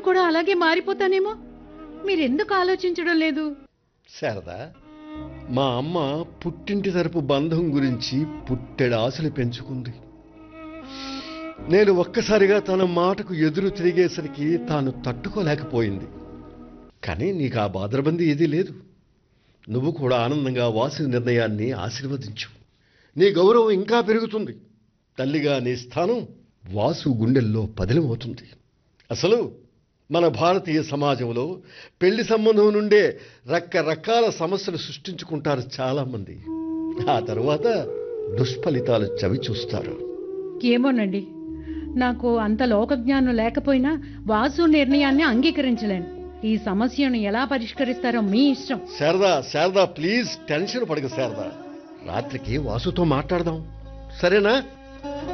కూడా అలాగే మారిపోతానేమో మీరెందుకు ఆలోచించడం లేదు శారదా మా అమ్మ పుట్టింటి తరపు బంధం గురించి పుట్టెడు ఆశలు పెంచుకుంది నేను ఒక్కసారిగా తన మాటకు ఎదురు తిరిగేసరికి తాను తట్టుకోలేకపోయింది కానీ నీకు ఆ బాదరబంది ఏదీ లేదు నువ్వు కూడా ఆనందంగా వాసు నిర్ణయాన్ని ఆశీర్వదించు నీ గౌరవం ఇంకా పెరుగుతుంది తల్లిగా నీ స్థానం వాసు గుండెల్లో పదిలమవుతుంది అసలు మన భారతీయ సమాజంలో పెళ్లి సంబంధం నుండే రకరకాల సమస్యలు సృష్టించుకుంటారు చాలామంది ఆ తర్వాత దుష్ఫలితాలు చవి చూస్తారు ఏమోనండి నాకు అంత లోకజ్ఞానం లేకపోయినా వాసు నిర్ణయాన్ని అంగీకరించలేను ఈ సమస్యను ఎలా పరిష్కరిస్తారో మీ ఇష్టం శారదా శారదా ప్లీజ్ టెన్షన్ పడక శారదా రాత్రికి వాసుతో మాట్లాడదాం సరేనా